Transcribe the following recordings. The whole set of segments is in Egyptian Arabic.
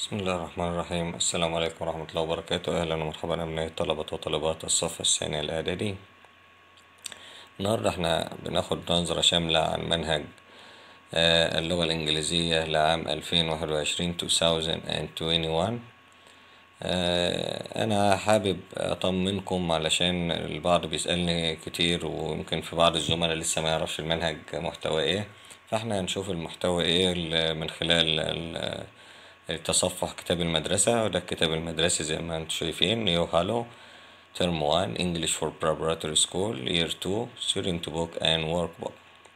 بسم الله الرحمن الرحيم السلام عليكم ورحمة الله وبركاته أهلا ومرحبا أبناء طلبة وطالبات الصف الثاني الإعدادي النهاردة احنا بناخد نظرة شاملة عن منهج آه، اللغة الإنجليزية لعام 2021 2021 آه، أنا حابب أطمنكم علشان البعض بيسألني كتير ويمكن في بعض الزملاء لسه ما يعرفش المنهج محتوى إيه فاحنا هنشوف المحتوى إيه ال- من خلال ال- تصفح كتاب المدرسة وده الكتاب المدرسي زي ما انتم شايفين نيو هالو ترم 1 English for Preparatory School Year 2 Student Book and Workbook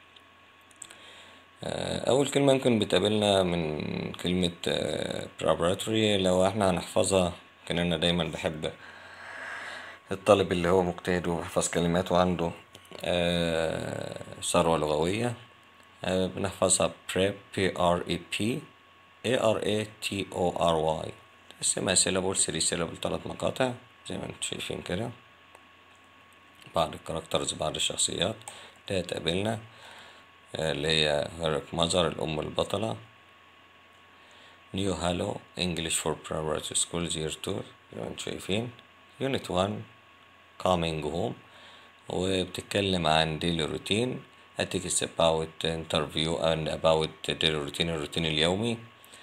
آه، أول كلمة يمكن بتقابلنا من كلمة آه، preparatory لو احنا هنحفظها كان أنا دايما بحب الطالب اللي هو مجتهد وبيحفظ كلمات وعنده آه، ثروة لغوية آه، بنحفظها prep P R E P A R A T O R Y تقسمها syllable 3 syllable تلات مقاطع زي ما انتم شايفين كده بعض الكاركترز بعض الشخصيات ده تقابلنا آه، اللي هي هيرك مازر الأم البطلة نيو هالو English for Preparatory Schools Year 2 زي ما انتم شايفين Unit 1 coming home وبتتكلم عن daily routine ethics about interview and about daily routine الروتين اليومي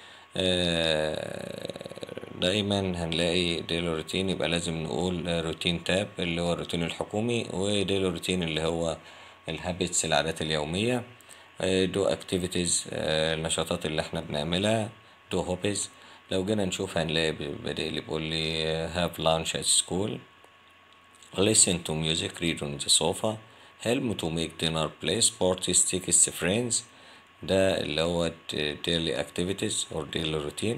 آه، دايما هنلاقي ديلي روتين يبقى لازم نقول روتين تاب اللي هو الروتين الحكومي وديلي روتين اللي هو الهابتس العادات اليومية دو اكتيفيتيز النشاطات اللي احنا بنعملها دو هوبيز لو جينا نشوف هنلاقي بادئ لي بيقول لي هاف لانش at school listen to music read on the sofa help to make dinner play sports text friends ده اللي هو daily activities or daily routine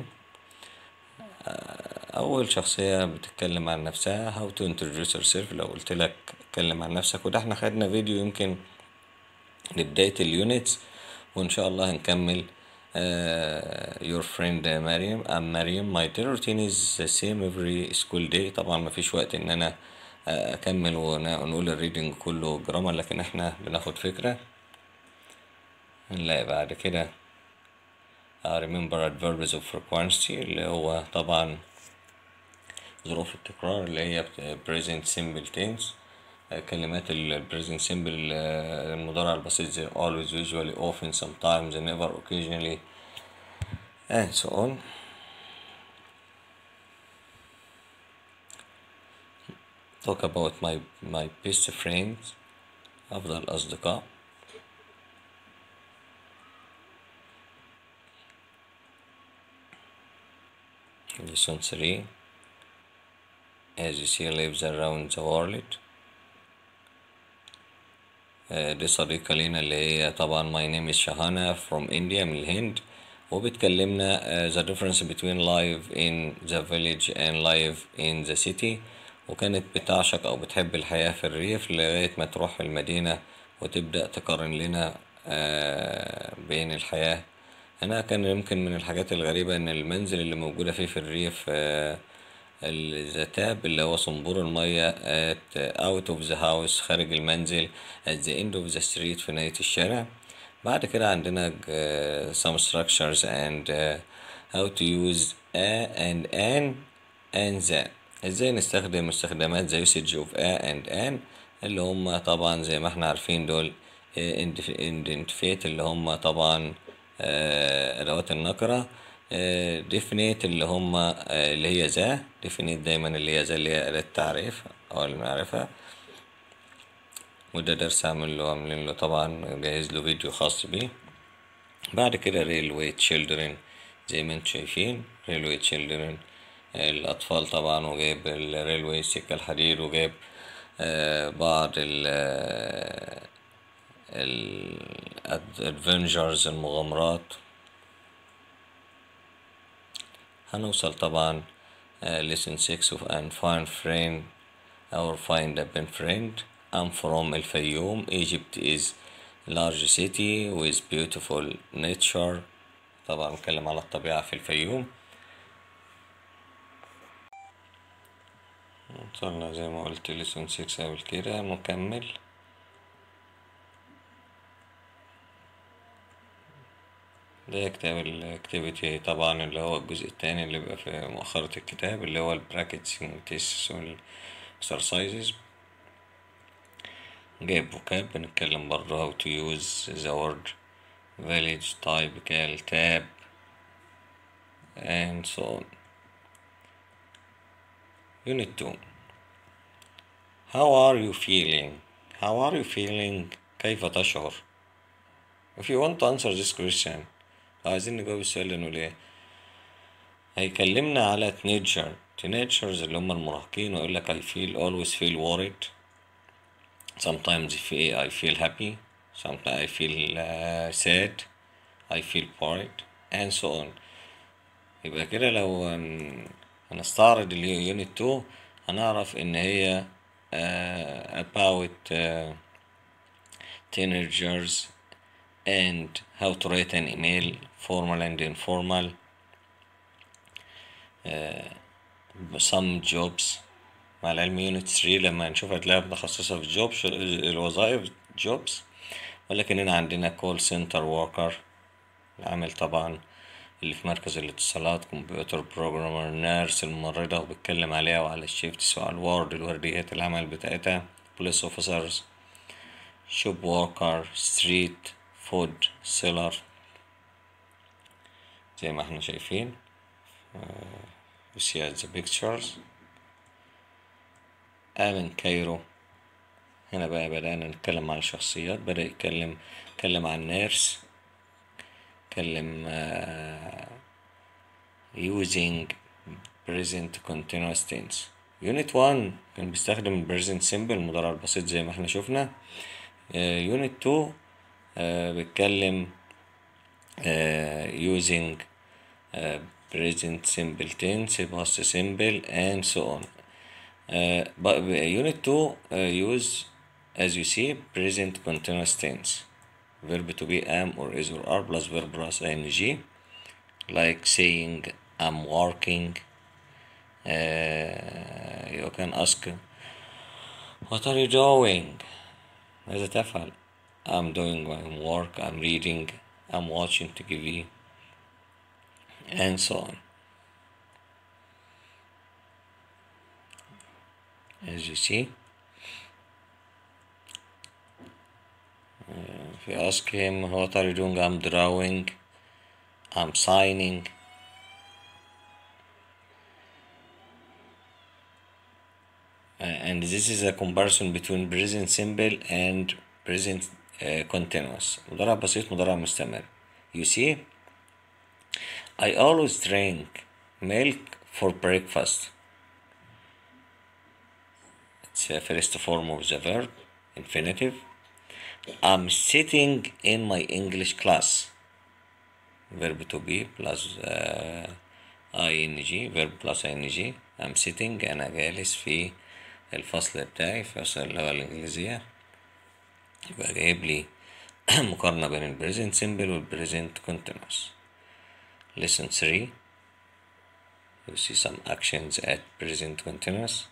أول شخصية بتتكلم عن نفسها how to introduce yourself لو قلت لك اتكلم عن نفسك وده احنا خدنا فيديو يمكن لبداية اليونتس وإن شاء الله هنكمل uh, your friend مريم I'm مريم my daily routine is the same every school day طبعا مفيش وقت إن أنا آه، أكمل ون- ونقول الريدنج كله جرامر لكن احنا بناخد فكرة هنلاقي بعد كده uh, remember adverbs of frequency اللي هو طبعا ظروف التكرار اللي هي بت- present simple tense آه، كلمات ال present simple آه، المضارع البسيط زي always usually often sometimes never occasionally and so on talk about my my best friends أفضل الأصدقاء lesson 3 as you see lives around the world آه، دي صديقة لينا اللي هي طبعا my name is شهانة from India من الهند وبتكلمنا آه، the difference between life in the village and life in the city وكانت بتعشق أو بتحب الحياة في الريف لغاية ما تروح المدينة وتبدأ تقارن لنا آه، بين الحياة هنا كان يمكن من الحاجات الغريبة إن المنزل اللي موجودة فيه في الريف آه، الزتاب اللي هو صنبور المية at out of the house خارج المنزل at the end of the street في نهاية الشارع بعد كده عندنا ج- some structures and uh, how to use a and an and the ازاي نستخدم استخدامات زي usage of a and an اللي هم طبعا زي ما احنا عارفين دول آه، indif- identify اللي هم طبعا آه، أدوات النكرة آه، definite اللي هم آه، اللي هي ذا definite دايما اللي هي ذا اللي هي أداة التعريف أو المعرفة وده درس عامل له عاملين له طبعا جاهز له فيديو خاص بيه بعد كده ريلوي تشيلدرن زي ما انتم شايفين ريلوي تشيلدرن الأطفال طبعا وجايب الريلوي السكة الحديد وجايب آه، بعض ال الادفنجرز المغامرات هنوصل طبعا آه، lesson 6 of and find friend or find a pen friend I'm from الفيوم Egypt is large city with beautiful nature طبعا نتكلم على الطبيعة في الفيوم وصلنا زي ما قلت lesson 6 قبل كده نكمل ده كتاب الاكتيفيتي طبعا اللي هو الجزء التاني اللي بيبقى في مؤخرة الكتاب اللي هو البراكتس والتيستس والإكسرسايزز جايب فوكاب بنتكلم برضه how to use the word village typical tab and so on unit 2 how are you feeling how are you feeling كيف تشعر if you want to answer this question لو عايزين نجاوب السؤال ده نقول ايه هيكلمنا على teenager teenagers اللي هم المراهقين ويقول لك I feel always feel worried sometimes I feel, I feel happy sometimes I feel uh, sad I feel bored and so on يبقى كده لو هن- هنستعرض اليونت 2 هنعرف ان هي uh, about uh, teenagers and how to write an email formal and informal uh, some jobs مع العلم يونت 3 لما نشوف هتلاقيها متخصصة في الجوب الوظائف jobs ولكن هنا عندنا كول سنتر وركر العامل طبعا اللي في مركز الاتصالات كمبيوتر بروجرامر نيرس الممرضة وبيتكلم عليها وعلى الشيفتس وعلى الوارد الورديات العمل بتاعتها بوليس اوفيسرز شوب وركر ستريت فود سيلر زي ما احنا شايفين we see at the pictures آمن كايرو هنا بقى بدأنا نتكلم عن الشخصيات بدأ يتكلم اتكلم عن نيرس اتكلم آه, using present continuous tense unit 1 كان بيستخدم ال present simple المضارع البسيط زي ما احنا شفنا آه, unit 2 آه, بيتكلم آه, using آه, present simple tense past simple and so on uh, but unit 2 uh, use as you see present continuous tense verb to be am or is or are plus verb plus ing like saying I'm working uh, you can ask what are you doing ماذا تفعل I'm doing my work I'm reading I'm watching TV and so on as you see uh, if you ask him what are you doing i'm drawing i'm signing Uh, and this is a comparison between present simple and present uh, continuous مضارع بسيط مضارع مستمر you see I always drink milk for breakfast it's a first form of the verb infinitive I'm sitting in my English class verb to be plus uh, ing verb plus ing I'm sitting أنا جالس في الفصل بتاعي في فصل اللغة الإنجليزية يبقى جايب لي مقارنة بين ال present simple وال present continuous lesson 3 you see some actions at present continuous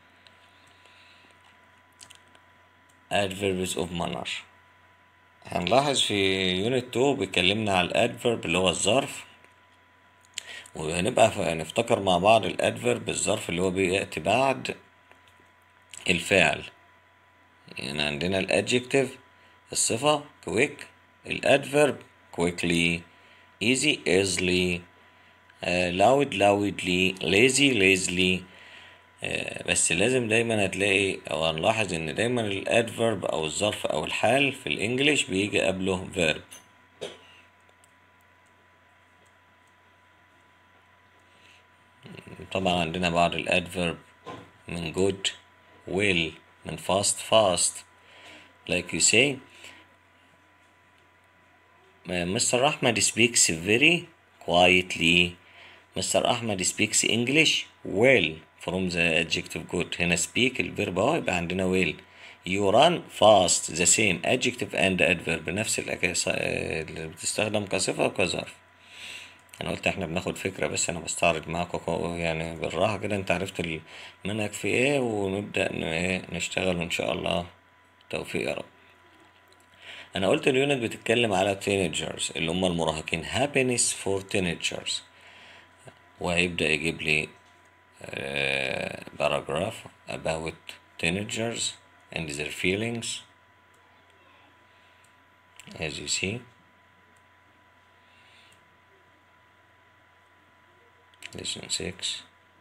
adverbs of manner هنلاحظ في يونت 2 بيكلمنا على الادفرب اللي هو الظرف وهنبقى ف- نفتكر مع بعض الادفرب الظرف اللي هو بيأتي بعد الفعل يعني عندنا الادجكتيف الصفة quick الادفرب quickly easy easily uh, loud loudly lazy lazily آه، بس لازم دايما هتلاقي او هنلاحظ ان دايما الادفرب او الظرف او الحال في الانجليش بيجي قبله verb طبعا عندنا بعض الادفرب من good will من fast fast like you say Mr. Ahmed speaks very quietly Mr. Ahmed speaks English well from the adjective good هنا speak الفيرب اهو يبقى عندنا well you run fast the same adjective and adverb نفس الأكاس اللي بتستخدم كصفة وكظرف أنا قلت إحنا بناخد فكرة بس أنا بستعرض معاكم كو- يعني بالراحة كده أنت عرفت المنهج في إيه ونبدأ ن- إيه نشتغل إن شاء الله توفيق يا رب انا قلت اليونت بتتكلم على teenagers اللي هم المراهقين happiness for teenagers وهيبدأ يجيب لي آه، paragraph about teenagers and their feelings as you see lesson 6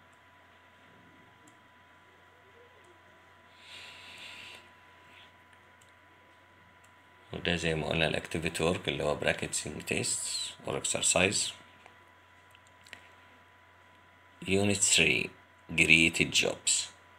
وده زي ما قلنا الاكتيفيتي ورك اللي هو براكتسنج تيست اور اكسرسايز يونت 3 created jobs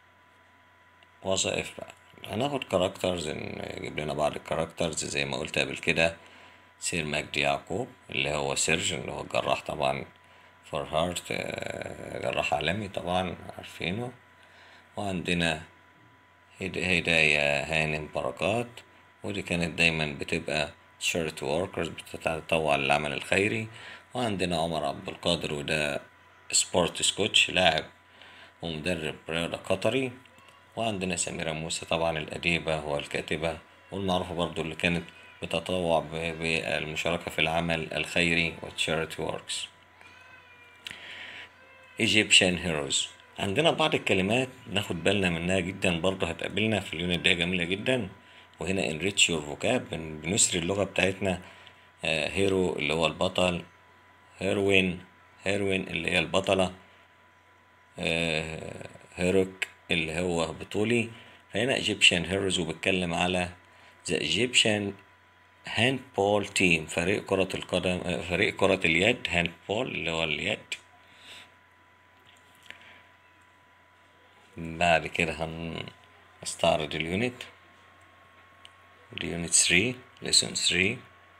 وظائف بقى هناخد كاركترز نجيب لنا بعض الكاركترز زي ما قلت قبل كده سير مجدي يعقوب اللي هو سيرجن اللي هو الجراح طبعا فور هارت جراح عالمي طبعا عارفينه وعندنا هد- هداية هانم بركات ودي كانت دايما بتبقى شيرت وركرز بتتطوع للعمل الخيري وعندنا عمر عبد القادر وده سبورت سكوتش لاعب ومدرب رياضة قطري وعندنا سميرة موسى طبعا الأديبة والكاتبة والمعروفة برضو اللي كانت بتتطوع ب- بالمشاركة في العمل الخيري والتشاريتي ووركس Egyptian heroes عندنا بعض الكلمات ناخد بالنا منها جدا برضه هتقابلنا في اليونت ده جميلة جدا وهنا enrich your vocab بن- بنسري اللغة بتاعتنا هيرو اللي هو البطل هيروين هيروين اللي هي البطلة هيروك اللي هو بطولي فهنا Egyptian heroes وبتكلم على the Egyptian handball team فريق كرة القدم آه، فريق كرة اليد handball اللي هو اليد بعد كده هنستعرض اليونت اليونت 3 lesson 3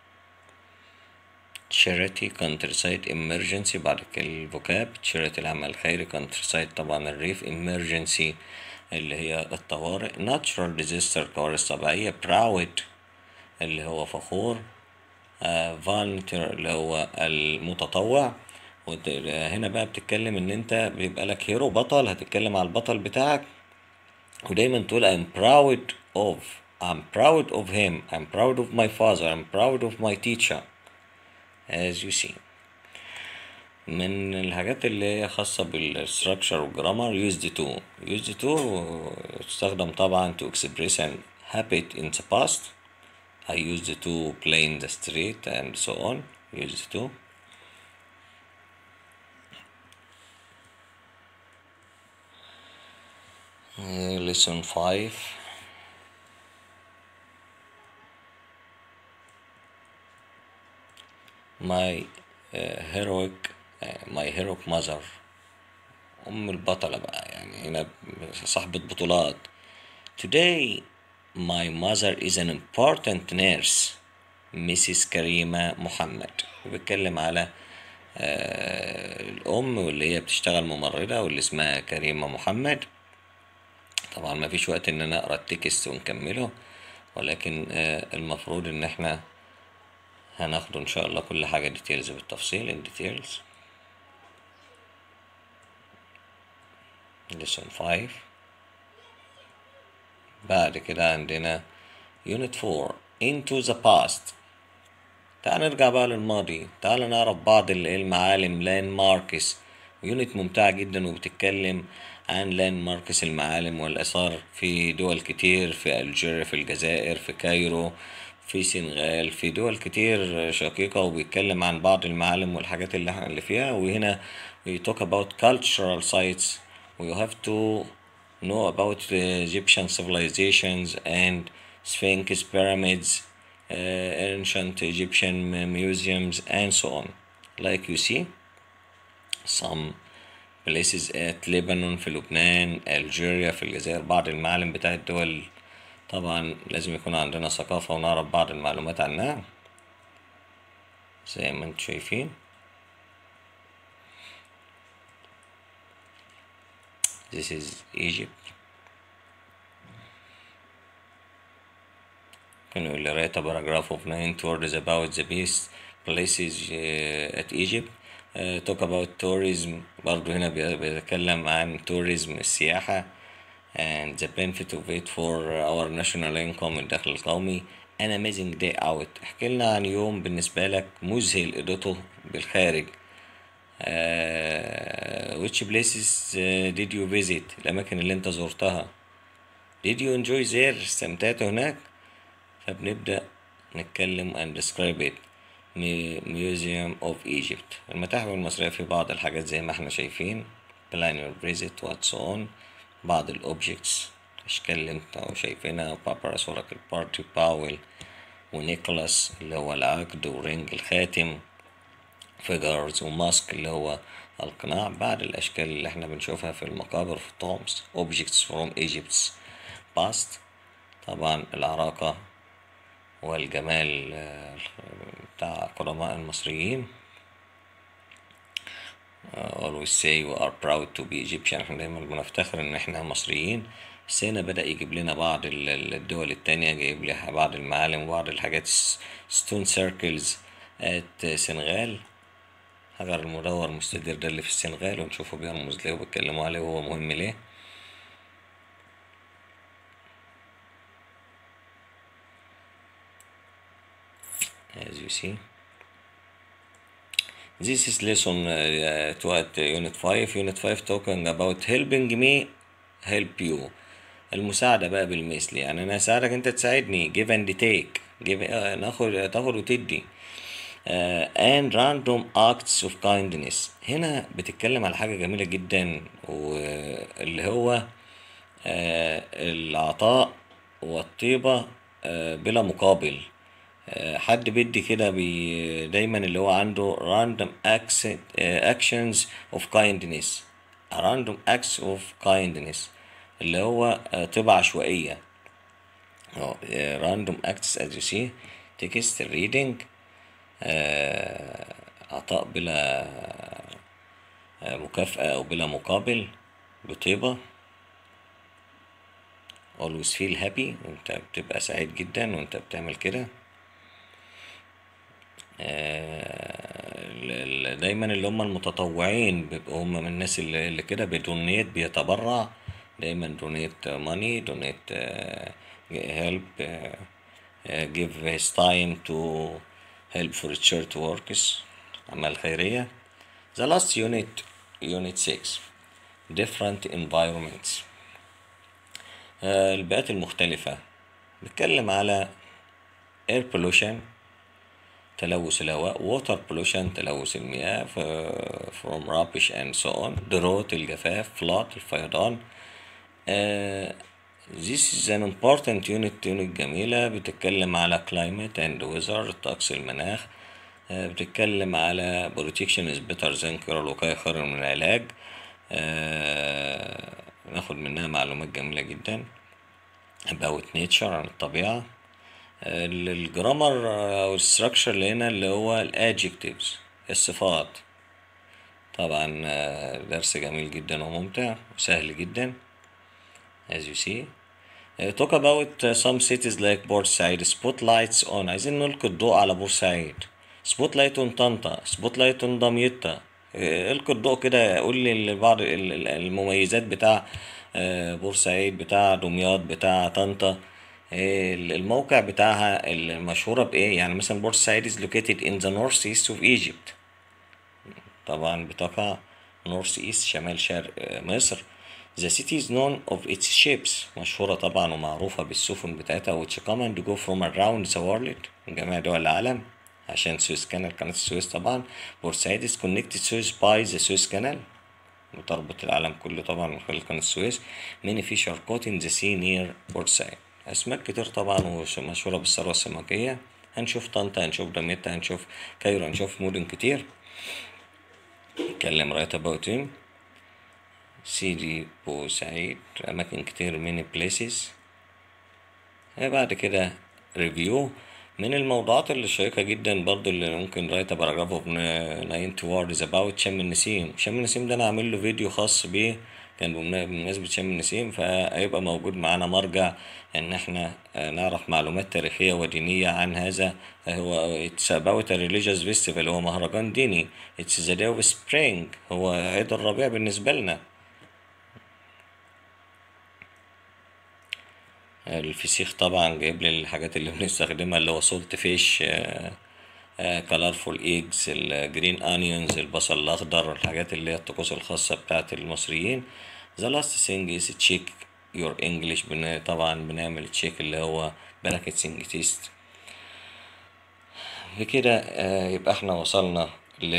charity countryside emergency بعد كده الفوكاب charity العمل الخيري countryside طبعا الريف emergency اللي هي الطوارئ natural disaster كوارث طبيعية proud اللي هو فخور آه volunteer اللي هو المتطوع وت- هنا بقى بتتكلم ان انت بيبقى لك هيرو بطل هتتكلم على البطل بتاعك ودايما تقول I'm proud of I'm proud of him I'm proud of my father I'm proud of my teacher as you see من الحاجات اللي هي خاصة بالستراكشر والجرامر used to used to تستخدم طبعا to express an habit in the past I used to play in the street and so on used to Uh, lesson 5 my uh, heroic uh, my heroic mother أم البطلة بقى يعني هنا صاحبة بطولات Today my mother is an important nurse Mrs. كريمة محمد وبيتكلم على آه الأم واللي هي بتشتغل ممرضة واللي اسمها كريمة محمد طبعا ما فيش وقت ان انا اقرا التكست ونكمله ولكن آه المفروض ان احنا هناخده ان شاء الله كل حاجة ديتيلز بالتفصيل الديتيلز lesson 5 بعد كده عندنا unit 4 into the past تعال نرجع بقى للماضي تعال نعرف بعض ال- المعالم لاند ماركس يونت ممتعة جدا وبتتكلم عن لاند ماركس المعالم والآثار في دول كتير في ألجيريا في الجزائر في كايرو في سنغال في دول كتير شقيقة وبيتكلم عن بعض المعالم والحاجات اللي احنا اللي فيها وهنا we talk about cultural sites we have to know about the Egyptian civilizations and Sphinx pyramids uh, ancient Egyptian museums and so on like you see some places at Lebanon في لبنان Algeria في الجزائر بعض المعالم بتاعت الدول طبعا لازم يكون عندنا ثقافة ونعرف بعض المعلومات عنها زي ما انتم شايفين This is Egypt Can we write a paragraph of nine words about the best places uh, at Egypt uh, talk about tourism برضو هنا بي- بيتكلم عن tourism السياحة and the benefit of it for our national income الدخل القومي an amazing day out احكي لنا عن يوم بالنسبة لك مذهل قضيته بالخارج آه، which places آه، did you visit الأماكن اللي أنت زرتها did you enjoy there استمتعت هناك فبنبدأ نتكلم and describe it Mu- Museum of Egypt المتاحف المصرية في بعض الحاجات زي ما احنا شايفين plan your visit what's on بعض الأوبجكتس أشكال اللي انت شايفينها بابرس ورق البارتي باول ونيكولاس اللي هو العقد ورينج الخاتم فيجرز وماسك اللي هو القناع بعد الأشكال اللي احنا بنشوفها في المقابر في تومز objects from Egypt's past طبعا العراقة والجمال آه، بتاع قدماء المصريين uh, always say we are proud to be Egyptian احنا دايما بنفتخر ان احنا مصريين بس هنا بدأ يجيب لنا بعض ال- ال- الدول التانية جايب لها بعض المعالم وبعض الحاجات ستون سيركلز ات سنغال حجر المدور مستدير ده اللي في السنغال ونشوفه بيرمز ليه وبيتكلموا عليه وهو مهم ليه as you see This is lesson uh, to at unit 5 unit 5 talking about helping me help you المساعدة بقى بالمثل يعني أنا أساعدك أنت تساعدني give and take give آه، ناخد تاخد وتدي آه، and random acts of kindness هنا بتتكلم على حاجة جميلة جدا واللي هو آه، العطاء والطيبة آه، بلا مقابل آه، حد بيدي كده بي دايما اللي هو عنده random acts, آه، actions of kindness random acts of kindness اللي هو آه، طيبة عشوائية أهو، آه، random acts as you see text reading آه، عطاء بلا آه، مكافأة أو بلا مقابل بطيبة always feel happy وانت بتبقى سعيد جدا وانت بتعمل كده آه، ال- ال- دايما اللي هم المتطوعين بيبقوا هم من الناس اللي اللي كده بدونيت بيتبرع دايما دونيت ماني دونيت هيلب give his time to help for church works أعمال خيرية the last unit unit 6 different environments آه، البيئات المختلفة بتكلم على air pollution تلوث الهواء water pollution تلوث المياه ف- from rubbish and so on drought الجفاف flood الفيضان آه، This is an important unit unit جميلة بتتكلم على climate and weather الطقس المناخ آه، بتتكلم على protection is better than cure الوقاية خير من العلاج آه، ناخد منها معلومات جميلة جدا about nature عن الطبيعة ال- الجرامر او الستراكشر اللي هنا اللي هو الادجectives الصفات طبعا آه، درس جميل جدا وممتع وسهل جدا as you see Uh, talk about uh, some cities like بورسعيد spotlights on عايزين نلقي الضوء على بورسعيد spotlight on طنطا spotlight on دمياط آه، القي الضوء كده قول لي بعض ال- ال- المميزات بتاع آه، بورسعيد بتاع دمياط بتاع طنطا آه، الموقع بتاعها المشهورة بإيه يعني مثلا بورسعيد is located in the northeast of Egypt طبعا بتقع نورث ايست شمال شرق آه، مصر The city is known of its ships مشهورة طبعا ومعروفة بالسفن بتاعتها which come and go from around the world من جميع دول العالم عشان سويس كانال قناة السويس طبعا بورسعيد is connected Suez by the Suez Canal بتربط العالم كله طبعا من خلال قناة السويس many fish are caught in the sea near بورسعيد أسماك كتير طبعا ومشهورة بالثروة السمكية هنشوف طنطا هنشوف دمياط هنشوف كايرو هنشوف مدن كتير نتكلم رايت about him سيدي بورسعيد أماكن كتير many places بعد كده ريفيو من الموضوعات اللي شيقة جدا برضو اللي ممكن رايت باراجراف اوف 90 ووردز اباوت شم النسيم شم النسيم ده انا عامل له فيديو خاص بيه كان بمنا- بمناسبة شم النسيم فهيبقى موجود معانا مرجع ان احنا آه، نعرف معلومات تاريخية ودينية عن هذا هو it's about a religious festival هو مهرجان ديني it's the day of spring هو عيد الربيع بالنسبة لنا الفسيخ طبعا جايب لي الحاجات اللي بنستخدمها اللي هو سولت فيش كالرفول ايجز الجرين انيونز البصل الاخضر الحاجات اللي هي الطقوس الخاصة بتاعت المصريين the last thing is check your English بن... طبعا بنعمل تشيك اللي هو براكتسنج تيست بكده آه، يبقى احنا وصلنا ل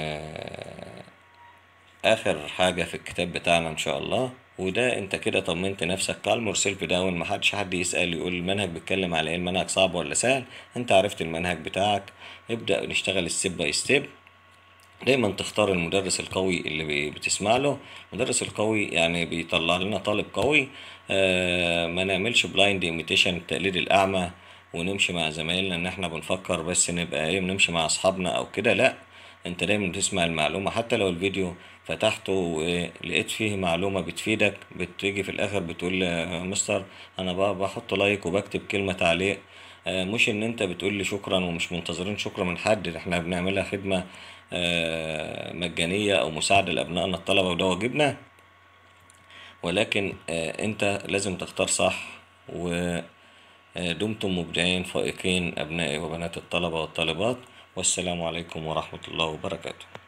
اخر حاجة في الكتاب بتاعنا ان شاء الله وده انت كده طمنت نفسك كالمور سيلف داون محدش حد يسأل يقول المنهج بيتكلم على ايه المنهج صعب ولا سهل انت عرفت المنهج بتاعك ابدأ نشتغل ستيب باي ستيب دايما تختار المدرس القوي اللي بي- بتسمع له المدرس القوي يعني بيطلع لنا طالب قوي آه ما نعملش بلايند ايميتيشن التقليد الاعمى ونمشي مع زمايلنا ان احنا بنفكر بس نبقى ايه بنمشي مع اصحابنا او كده لا انت دايما تسمع المعلومة حتى لو الفيديو فتحته ولقيت فيه معلومة بتفيدك بتيجي في الاخر بتقول يا مستر انا ب- بحط لايك وبكتب كلمة تعليق آه، مش ان انت بتقول لي شكرا ومش منتظرين شكرا من حد ده احنا بنعملها خدمة آه، مجانية او مساعدة لابنائنا الطلبة وده واجبنا ولكن آه، انت لازم تختار صح ودمتم مبدعين فائقين ابنائي وبنات الطلبة والطالبات والسلام عليكم ورحمة الله وبركاته